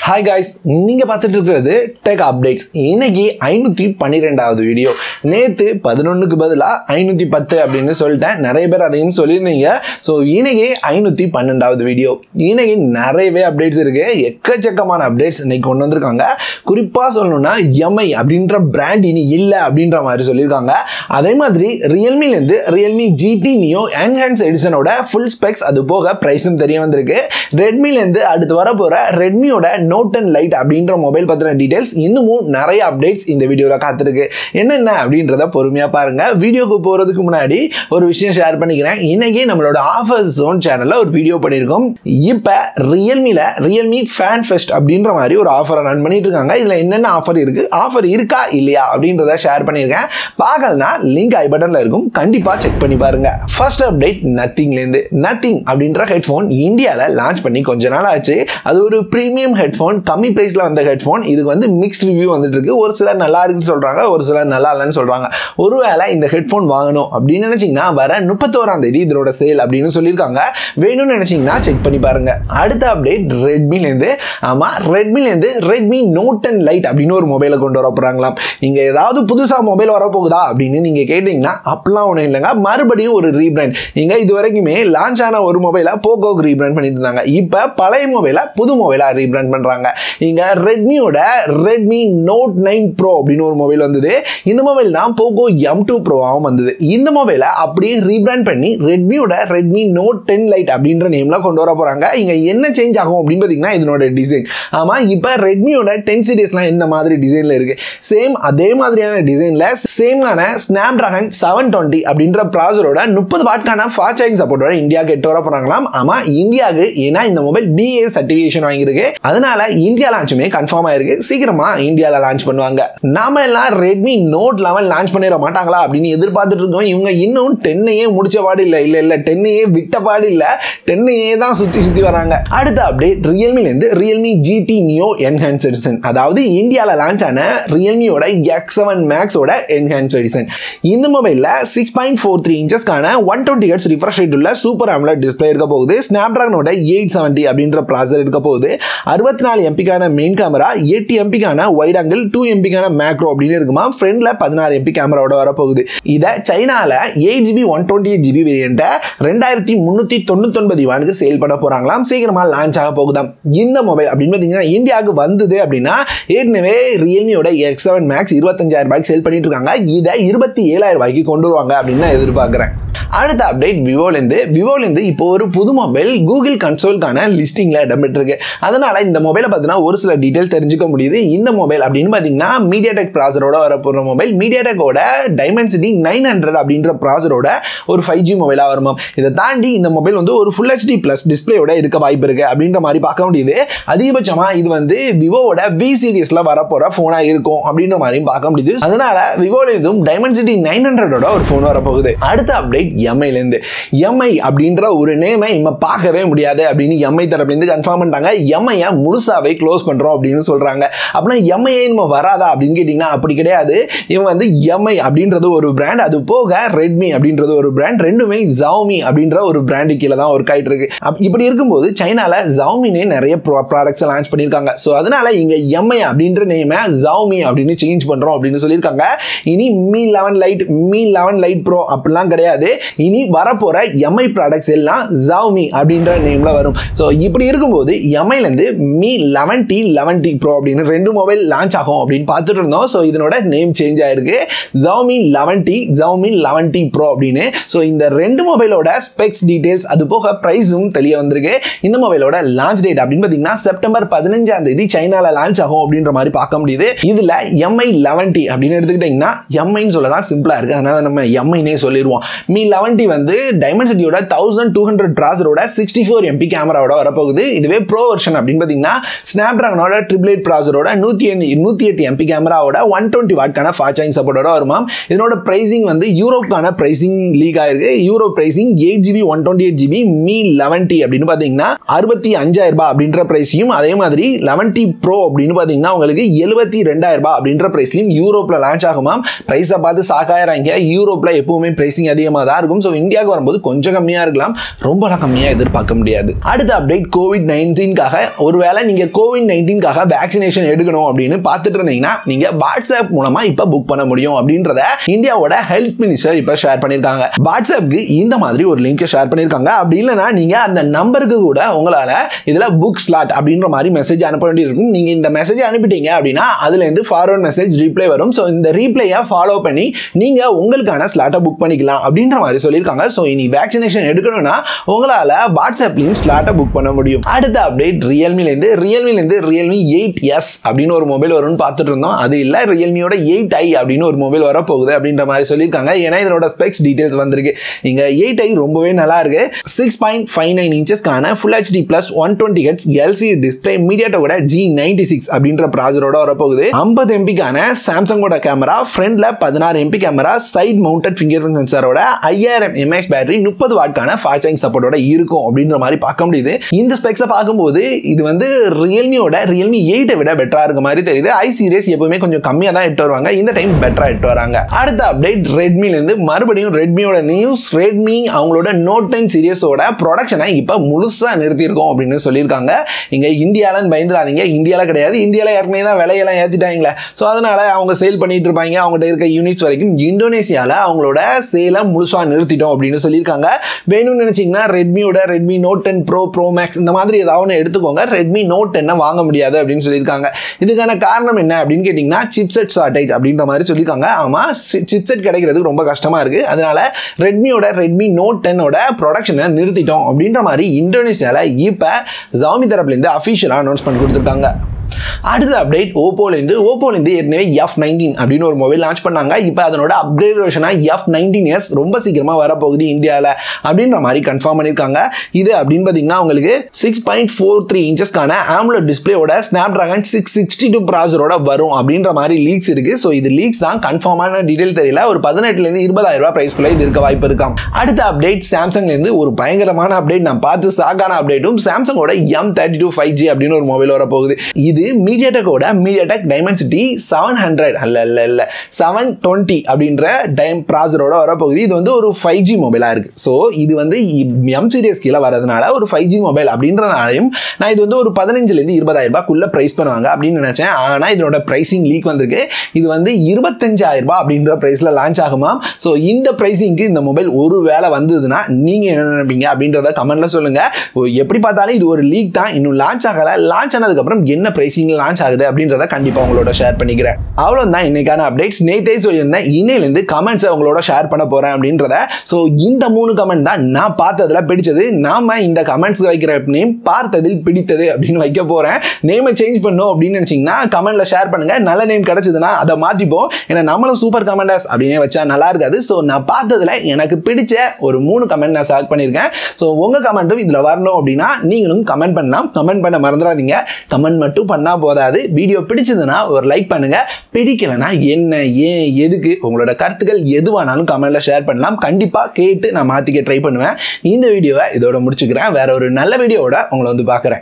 hi guys நீங்கள் பார்த்துட்டு இருக்கிறது டெக் அப்டேட்ஸ் இன்னைக்கு ஐநூற்றி பன்னிரெண்டாவது வீடியோ நேற்று பதினொன்றுக்கு பதிலாக ஐநூற்றி பத்து அப்படின்னு சொல்லிட்டேன் நிறைய பேர் அதையும் சொல்லியிருந்தீங்க ஸோ இன்னைக்கு ஐநூற்றி பன்னெண்டாவது வீடியோ இன்னைக்கு நிறையவே அப்டேட்ஸ் இருக்கு எக்கச்சக்கமான அப்டேட்ஸ் இன்னைக்கு கொண்டு வந்திருக்காங்க குறிப்பாக சொல்லணும்னா எம்ஐ அப்படின்ற பிராண்ட் இனி இல்லை அப்படின்ற மாதிரி சொல்லியிருக்காங்க அதே மாதிரி ரியல்மிலேருந்து ரியல்மி ஜிடி நியோ என்ஹான்ஸ் எடிஷனோட ஃபுல் ஸ்பெக்ஸ் அது போக ப்ரைஸும் தெரிய வந்திருக்கு ரெட்மிலேருந்து அடுத்து வர போகிற ரெட்மியோட நோட் அண்ட் லைட் அப்படின்ற மொபைல் பற்றின டீடைல்ஸ் இன்னமும் நிறைய அப்டேட்ஸ் இந்த வீடியோவில் காத்திருக்கு என்னென்ன அப்படின்றத பொறுமையாக பாருங்க வீடியோக்கு போகிறதுக்கு முன்னாடி ஒரு விஷயம் ஷேர் பண்ணிக்கிறேன் இன்னைக்கு நம்மளோட ஆஃபர் ஜோன் சேனலில் ஒரு வீடியோ பண்ணியிருக்கோம் இப்போ ரியல்மியில் ரியல்மி ஃபேன் ஃபெஸ்ட் அப்படின்ற மாதிரி ஒரு ஆஃபரை ரன் பண்ணிட்டு இருக்காங்க இதில் என்னென்ன ஆஃபர் இருக்குது ஆஃபர் இருக்கா இல்லையா அப்படின்றத ஷேர் பண்ணியிருக்கேன் பார்க்கலனா லிங்க் ஐ பட்டனில் இருக்கும் கண்டிப்பாக செக் பண்ணி பாருங்க ஃபர்ஸ்ட் அப்டேட் நத்திங்லேருந்து நத்திங் அப்படின்ற ஹெட்ஃபோன் இந்தியாவில் லான்ச் பண்ணி கொஞ்ச நாள் ஆச்சு அது ஒரு ப்ரீமியம் ஹெட்ஃபோன் கம்மி ப்ரைஸில் வந்த ஹெட்ஃபோன் இதுக்கு வந்து மிக்ஸ்ட் ரிவ்யூ வந்துட்டு இருக்கு ஒரு சிலர் நல்லா இருக்குன்னு சொல்கிறாங்க ஒரு சிலர் நல்லா இல்லைன்னு சொல்கிறாங்க ஒருவேளை இந்த ஹெட்ஃபோன் வாங்கணும் அப்படின்னு நினச்சிங்கன்னா வர முப்பத்தோராம் தேதி இதோட சேல் அப்படின்னு சொல்லியிருக்காங்க வேணும்னு நினச்சிங்கன்னா செக் பண்ணி பாருங்க அடுத்த அப்டேட் ரெட்மிலேருந்து ஆமாம் ரெட்மிலேருந்து ரெட்மி நோட் அண்ட் லைட் அப்படின்னு ஒரு மொபைலை கொண்டு வர போகிறாங்களாம் இங்கே ஏதாவது புதுசாக மொபைல் வரப்போகுதா அப்படின்னு நீங்கள் கேட்டிங்கன்னா அப்படிலாம் ஒன்றும் இல்லைங்க மறுபடியும் ஒரு ரீபிராண்ட் இங்கே இது வரைக்குமே லான்ச் ஆன ஒரு மொபைலை போகோக்கு ரீபிராண்ட் பண்ணிட்டு இருந்தாங்க இப்போ பழைய மொபைலை புது மொபைலாக ரீபிராண்ட் பண்ணுறாங்க இங்கே ரெட்மியோட ரெட்மி நோட் நைன் ப்ரோ அப்படின்னு ஒரு மொபைல் வந்தது இந்த மொபைல் தான் போகோ எம் டூ ப்ரோவாகவும் வந்தது இந்த மொபைலை அப்படியே ரீபிராண்ட் பண்ணி ரெட்மியோட ரெட்மி நோட் டென் லைட் அப்படின்ற நேமில் கொண்டு வர போகிறாங்க இங்கே என்ன சேஞ்ச் ஆகும் அப்படின்னு பார்த்தீங்கன்னா இதனோட டிசைன் ஆமாம் இப்போ ரெட்மியோட டென் சீரீஸ்லாம் இந்த மாதிரி டிசைனில் இருக்குது சேம் அதே மாதிரியான டிசைனில் சேமான ஸ்னாப் ட்ராகன் செவன் டுவெண்ட்டி அப்படின்ற ப்ராசரோட முப்பது வாட்கான ஃபாஸ்ட் சார்ஜிங் சப்போர்ட்டோட இந்தியாவுக்கு எட்டு வர போகிறாங்களாம் ஆமாம் இந்தியாவுக்கு ஏன்னா இந்த மொபைல் பிஏ சர்டிஃபிகேஷன் வாங்கியிருக்கு அதனால இந்தியா லான்ச்சுமே கன்ஃபார்ம் ஆயிருக்கு சீக்கிரமா இந்தியாவில் லான்ச் பண்ணுவாங்க நாம எல்லாம் ரெட்மி நோட் லெவன் லான்ச் பண்ணிட மாட்டாங்களா அப்படின்னு எதிர்பார்த்துட்டு இருக்கோம் இவங்க இன்னும் டென்னையே முடிச்ச பாடு இல்லை இல்லை இல்லை டென்னையே விட்ட பாடு இல்லை டென்னையே தான் சுற்றி சுற்றி வராங்க அடுத்த அப்டேட் ரியல்மிலேருந்து Realme GT Neo enhanced edition அதாவது இந்தியாவில் லான்ச் ஆன ரியல்மியோட எக்ஸ் செவன் மேக்ஸோட என்ஹான்ஸ் எடிசன் இந்த மொபைலில் சிக்ஸ் பாயிண்ட் ஃபோர் த்ரீ இன்ச்சஸ்க்கான one twenty hertz refresh rate உள்ள சூப்பர் ஆம்லெட் டிஸ்பிளே இருக்க போகுது ஸ்னாப் ட்ராகனோட எயிட் செவன்ட்டி அப்படின்ற ப்ராசர் இருக்க போகுது அறுபத்தி நாலு எம்பிக்கான மெயின் கேமரா எட்டு எம்பிக்கான வைட் ஆங்கிள் டூ எம்பிக்கான மேக்ரோ அப்படின்னு இருக்குமா ஃப்ரண்ட்ல பதினாறு எம்பி கேமராவோட வரப்போகுது இதை சைனால eight GB one twenty eight GB வேரியண்ட்டை ரெண்டாயிரத்தி முந்நூற்றி தொண்ணூத்தொன்பது யுவானுக்கு சேல் பண்ண போகிறாங்களாம் சீக்கிரமாக லான்ச் ஆக போகுதாம் இந்த மொபைல் அப்படின்னு பார்த்தீங்கன்னா இந்தியாவுக்கு வந்தது அப்படின்னா ஏற்கனவே ரியல்மியோட எக்ஸ் செவன் மேக்ஸ் இருபத்தஞ்சாயிரம் ரூபாய்க்கு சேல் பண்ணிட்டு இருக்காங்க இதை இருபத்தி ஏழாயிரம் ரூபாய்க்கு கொண்டு வருவாங்க அப்படின்னு நான் எதிர்பார்க்குறேன் அடுத்த அப்டேட் விவோலேருந்து விவோலேருந்து இப்போ ஒரு புது மொபைல் கூகுள் கன்சோலுக்கான லிஸ்டிங்கில் இடம்பெற்றிருக்கு அதனால இந்த மொபைலை பார்த்தீங்கன்னா ஒரு சில டீட்டெயில் தெரிஞ்சுக்க முடியுது இந்த மொபைல் அப்படின்னு பார்த்தீங்கன்னா மீடியா டெக் ப்ராசரோட வரப்போகிற மொபைல் மீடியா டெக்கோட டைமென்சிட்டி நைன் ஹண்ட்ரட் அப்படின்ற ப்ராசரோட ஒரு ஃபைவ் ஜி மொபைலாக வருமாம் இதை தாண்டி இந்த மொபைல் வந்து ஒரு ஃபுல் ஹெச்டி ப்ளஸ் டிஸ்பிளேயோட இருக்க வாய்ப்பு இருக்கு அப்படின்ற மாதிரி பார்க்க முடியுது அதிகபட்சமாக இது வந்து விவோவோட வி சீரியஸில் வரப்போகிற ஃபோனாக இருக்கும் அப்படின்ற மாதிரியும் பார்க்க முடியுது அதனால விவோல இதுவும் டைமென்சிட்டி நைன் ஹண்ட்ரடோட ஒரு ஃபோன் வரப்போகுது அடுத்த அப்டேட் எம்ஐலேருந்து எம்ஐ அப்படின்ற ஒரு நேமை இம்ம பார்க்கவே முடியாது அப்படின்னு எம்ஐ தரப்புலேருந்து கன்ஃபார்ம் பண்ணிட்டாங்க எம்ஐயை முழுசாவே க்ளோஸ் பண்ணுறோம் அப்படின்னு சொல்கிறாங்க அப்படின்னா எம்ஐஏ நம்ம வராதா அப்படின்னு கேட்டிங்கன்னா அப்படி கிடையாது இவன் வந்து எம்ஐ அப்படின்றது ஒரு பிராண்ட் அது போக ரெட்மி அப்படின்றது ஒரு பிராண்ட் ரெண்டுமே ஜவுமி அப்படின்ற ஒரு பிராண்டு கீழே தான் ஒர்க் ஆகிட்டு இருக்கு அப் இப்படி இருக்கும்போது சைனால ஜவுமினே நிறைய ப்ராடக்ட்ஸ் லான்ச் பண்ணியிருக்காங்க ஸோ அதனால இங்கே எம்ஐ அப்படின்ற நேமை ஜவுமி அப்படின்னு சேஞ்ச் பண்ணுறோம் அப்படின்னு சொல்லியிருக்காங்க இனி Mi eleven lite Mi eleven lite pro அப்படிலாம் கிடையாது இனி வரப்போற எம்ஐ ப்ராடக்ட்ஸ் எல்லாம் ஜாவ்மி அப்படின்ற நேம்ல வரும் ஸோ இப்படி இருக்கும்போது எம்ஐலேருந்து Mi eleven T eleven T pro அப்படின்னு ரெண்டு மொபைல் லான்ச் ஆகும் அப்படின்னு பார்த்துட்டு இருந்தோம் ஸோ இதனோட நேம் சேஞ்ச் ஆயிருக்கு Xiaomi eleven T Xiaomi eleven T pro அப்படின்னு ஸோ இந்த ரெண்டு மொபைலோட ஸ்பெக்ஸ் டீடைல்ஸ் அது போக ப்ரைஸும் தெரிய வந்திருக்கு இந்த மொபைலோட லான்ச் டேட் அப்படின்னு பார்த்தீங்கன்னா செப்டம்பர் பதினஞ்சாம் தேதி சைனால லான்ச் ஆகும் அப்படின்ற மாதிரி பார்க்க முடியுது இதுல எம்ஐ லெவன் டி அப்படின்னு எடுத்துக்கிட்டீங்கன்னா எம்ஐன்னு சொல்ல தான் சிம்பிளா இருக்கு அதனால நம்ம எம்ஐனே சொல்லிடுவோம் மீ லெவன் டி வந்து டைமென்சிட்டியோட தௌசண்ட் டூ ஹண்ட்ரட் ப்ராசரோட சிக்ஸ்டி ஃபோர் எம்பி கேமராவோட வரப்போகுது இதுவே ப்ரோ வெர்ஷன் அப்படின்னு பார்த்தீங்கன்னா ஸ்னாப் ட்ராகனோட ட்ரிபிள் எயிட் ப்ராசரோட நூற்றி நூற்றி எட்டு எம்பி கேமராவோட ஒன் டுவெண்ட்டி வாட்கான ஃபாஸ்ட் சார்ஜிங் சப்போர்ட்டோட வருமாம் இதனோட பிரைசிங் வந்து யூரோப்கான பிரைசிங் லீக் ஆயிருக்கு euro pricing eight GB one twenty eight GB Mi eleven T அப்படின்னு பார்த்தீங்கன்னா அறுபத்தி அஞ்சாயிரம் ரூபாய் அப்படின்ற பிரைஸையும் அதே மாதிரி லெவன் டி ப்ரோ அப்படின்னு பார்த்தீங்கன்னா உங்களுக்கு எழுபத்தி ரெண்டாயிரம் ரூபாய் அப்படின்ற பிரைஸ்லையும் யூரோப்பில் லான்ச் ஆகுமாம் ப்ரைஸை பார்த்து சாக்காயிராங்க யூரோப்பில் எப்பவுமே பிரைசிங் அதிகமாக தான் இருக்கும் ஸோ இந்தியாவுக்கு வரும்போது கொஞ்சம் கம்மியாக இருக்கலாம் ரொம்பலாம் கம்மியாக எதிர்பார்க்க முடியாது அடுத்த அப்டேட் கோவிட் நைன்டீன்காக ஒருவேளை நீங்க கோவிட் நைன்டீன்காக வேக்சினேஷன் எடுக்கணும் அப்படின்னு பார்த்துட்டு இருந்தீங்கன்னா நீங்க வாட்ஸ்அப் மூலமா இப்ப புக் பண்ண முடியும் அப்படின்றத இந்தியாவோட ஹெல்த் மினிஸ்டர் இப்ப ஷேர் பண்ணிருக்காங்க வாட்ஸ்அப்க்கு இந்த மாதிரி ஒரு லிங்க் ஷேர் பண்ணிருக்காங்க அப்படி இல்லைன்னா நீங்க அந்த நம்பருக்கு கூட உங்களால இதுல புக் ஸ்லாட் அப்படின்ற மாதிரி மெசேஜ் அனுப்ப வேண்டியது இருக்கும் நீங்க இந்த மெசேஜ் அனுப்பிட்டீங்க அப்படின்னா அதுல இருந்து ஃபார்வர்ட் மெசேஜ் ரீப்ளை வரும் ஸோ இந்த ரீப்ளையை ஃபாலோ பண்ணி நீங்க உங்களுக்கான ஸ்லாட்டை புக் பண்ணிக்கலாம் அப்படின்ற மாதிரி சொல்லியிருக்காங்க ஸோ இனி வேக்சினேஷன் எடுக்கணும்னா உங்களால வாட்ஸ்அப்லையும் ஸ்லாட்டை புக் பண்ண முடியும் அடுத்த அப்டேட் ரியல்மிலேருந்து ரியல்மிலேருந்து ரியல்மி எயிட் எஸ் அப்படின்னு ஒரு மொபைல் வரும்னு பார்த்துட்டு இருந்தோம் அது இல்லை ரியல்மியோட எயிட் ஐ அப்படின்னு ஒரு மொபைல் வரப்போகுது அப்படின்ற மாதிரி சொல்லியிருக்காங்க ஏன்னா இதனோட ஸ்பெக்ஸ் டீடைல்ஸ் வந்திருக்கு இங்க எயிட் ஐ ரொம்பவே நல்லா இருக்கு சிக்ஸ் பாயிண்ட் ஃபைவ் நைன் இன்ச்சஸ்க்கான full HD plus one twenty hertz LCD display மீடியாட்டோட ஜி நைன்டி சிக்ஸ் அப்படின்ற ப்ராசரோட வரப்போகுது ஐம்பது எம்பிக்கான சாம்சங்கோட கேமரா ஃப்ரண்ட்ல பதினாறு MP camera side mounted fingerprint சென்சாரோட ஐயாயிரம் எம்ஏஎக்ஸ் பேட்டரி முப்பது வாட்கான ஃபாஸ்ட் சார்ஜிங் சப்போர்ட்டோட இருக்கும் அப்படின்ற மாதிரி பார்க்க முடியுது இந்த ஸ்பெக்ஸை பார்க்கும்போது இது வந்து ரியல்மியோட ரியல்மி எயிட்டை விட பெட்டரா இருக்க மாதிரி தெரியுது ஐ சீரியஸ் எப்பவுமே கொஞ்சம் கம்மியாக தான் எட்டு வருவாங்க இந்த டைம் பெட்டரா எட்டு வராங்க அடுத்த அப்டேட் ரெட்மிலேருந்து மறுபடியும் ரெட்மியோட நியூஸ் ரெட்மி அவங்களோட நோட் டென் சீரியஸோட ப்ரொடக்ஷனை இப்போ முழுசாக நிறுத்தியிருக்கோம் அப்படின்னு சொல்லியிருக்காங்க இங்கே இந்தியாலன்னு பயந்துடாதீங்க இந்தியாவில் கிடையாது இந்தியாவில் ஏற்கனவே தான் விலையெல்லாம் ஏற்றிட்டாங்களே ஸோ அதனால அவங்க சேல் பண்ணிட்டு இருப்பாங்க அவங்ககிட்ட இருக்க யூனிட்ஸ் வரைக்கும் இந்தோனேசியாவில் அவங்களோட சேலை முழுசாக நிறுத்திட்டோம் அப்படின்னு சொல்லியிருக்காங்க வேணும்னு நினச்சிங்கன்னா ரெட்மியோட Redmi note ten pro pro max இந்த மாதிரி ஏதாவது ஒன்று எடுத்துக்கோங்க ரெட்மி நோட் டென்னை வாங்க முடியாது அப்படின்னு சொல்லியிருக்காங்க இதுக்கான காரணம் என்ன அப்படின்னு கேட்டிங்கன்னா சிப்செட் ஷார்டேஜ் அப்படின்ற மாதிரி சொல்லியிருக்காங்க ஆமாம் சிப்செட் கிடைக்கிறது ரொம்ப கஷ்டமாக இருக்குது அதனால ரெட்மியோட ரெட்மி நோட் டென்னோட ப்ரொடக்ஷனை நிறுத்திட்டோம் அப்படின்ற மாதிரி இந்தோனேசியாவில் இப்போ ஜாமி தரப்புலேருந்து அஃபிஷியலாக அனௌன்ஸ்மெண்ட் கொடுத்துருக்காங்க அடுத்த அப்டேட் ஓப்போலேருந்து ஓப்போலேருந்து ஏற்கனவே எஃப் நைன்டீன் அப்படின்னு ஒரு மொபைல் லான்ச் பண்ணாங்க இப்போ அதனோட அப்டேட் வெர்ஷனாக எஃப் நைன்டீன் எஸ் ரொம்ப சீக்கிரமாக வரப்போகுது இந்தியாவில் அப்படின்ற மாதிரி கன்ஃபார்ம் பண்ணியிருக்காங்க இது அப்படின்னு பார்த்தீங்கன்னா உங்களுக்கு சிக்ஸ் பாயிண்ட் ஃபோர் த்ரீ இன்ச்சஸ்க்கான ஆம்லோ டிஸ்பிளேயோட Snapdragon six sixty two ப்ராசரோட வரும் அப்படின்ற மாதிரி லீக்ஸ் இருக்குது ஸோ இது லீக்ஸ் தான் கன்ஃபார்மான டீடைல் தெரியல ஒரு பதினெட்டுலேருந்து இருபதாயிரம் ரூபாய் ப்ரைஸ்க்குள்ளே இது இருக்க வாய்ப்பு இருக்காம் அடுத்த அப்டேட் சாம்சங்லேருந்து ஒரு பயங்கரமான அப்டேட் நான் பார்த்து சாக்கான அப்டேட்டும் சாம்சங்கோட M thirty two five G அப்படின்னு ஒரு மொபைல் வரப்போகுது இது மீடியாடெக்கோட மீடியாடெக் டைமென்சிட்டி செவன் ஹண்ட்ரட் அல்ல இல்ல இல்ல செவன் டுவெண்ட்டி அப்படின்ற டைம் ப்ராசரோட வரப்போகுது இது வந்து ஒரு ஃபைவ் ஜி மொபைலாக இருக்குது ஸோ இது வந்து எம் சீரியஸ் கீழே வரதுனால ஒரு ஃபைவ் ஜி மொபைல் அப்படின்றனாலையும் நான் இது வந்து ஒரு பதினஞ்சுலேருந்து இருபதாயிரம் ரூபாய்க்குள்ள ப்ரைஸ் பண்ணுவாங்க அப்படின்னு நினச்சேன் ஆனால் இதனோட ப்ரைஸிங் லீக் வந்திருக்கு இது வந்து இருபத்தஞ்சாயிரம் ரூபாய் அப்படின்ற ப்ரைஸில் லான்ச் ஆகுமா ஸோ இந்த ப்ரைஸிங்க்கு இந்த மொபைல் ஒரு வேளை வந்ததுன்னா நீங்கள் என்ன நினைப்பீங்க அப்படின்றத கமெண்ட்ல சொல்லுங்க ஓ, எப்படி பார்த்தாலும் இது ஒரு லீக் தான் இன்னும் லான்ச் ஆகலை லான்ச் ஆனதுக்கப்புறம் என்ன ப்ரைஸிங் லான்ச் ஆகுது அப்படின்றத கண்டிப்பாக உங்களோட ஷேர் பண்ணிக்கிறேன் அவ்வளோதான் இன்னைக்கான அப்டேட்ஸ் நேத்தே சொல்லியிருந்தேன் இன்னையிலேருந்து கமெண்ட்ஸை உங்களோட ஷேர் பண்ண போகிறேன் அப்படின்றத ஸோ இந்த மூணு கமெண்ட் தான் நான் பார்த்ததில் பிடிச்சது நாம இந்த கமெண்ட்ஸ் வைக்கிற நேம் பார்த்ததில் பிடித்தது அப்படின்னு வைக்க போகிறேன் நேமை சேஞ்ச் பண்ணும் அப்படின்னு நினச்சிங்கன்னா கமெண்ட்ல ஷேர் பண்ணுங்க நல்ல நேம் கிடைச்சதுன்னா அதை மாற்றிப்போம் ஏன்னா நம்மளும் சூப்பர் கமெண்டர்ஸ் அப்படின்னே வச்சா நல்லா இருக்காது ஸோ நான் பார்த்ததுல எனக்கு பிடிச்ச ஒரு மூணு கமெண்ட் நான் செலக்ட் பண்ணியிருக்கேன் ஸோ உங்கள் கமெண்ட்டும் இதில் வரணும் அப்படின்னா நீங்களும் கமெண்ட் பண்ணலாம் கமெண்ட் பண்ண மறந்துடாதீங்க கமெண்ட் மட்டும் பண்ணால் போதாது வீடியோ பிடிச்சதுன்னா ஒரு லைக் பண்ணுங்க பிடிக்கலைன்னா என்ன ஏன் எதுக்கு உங்களோட கருத்துக்கள் எதுவானாலும் கமெண்ட்ல ஷேர் பண்ணலாம் கண்டிப்பாக கேட்டு நான் மாற்றிக்க ட்ரை பண்ணுவேன் இந்த வீடியோவை இதோட முடிச்சுக்கிறேன் வேற ஒரு நல்ல வீடியோவோட உங்களை வந்து பார்க்குறேன்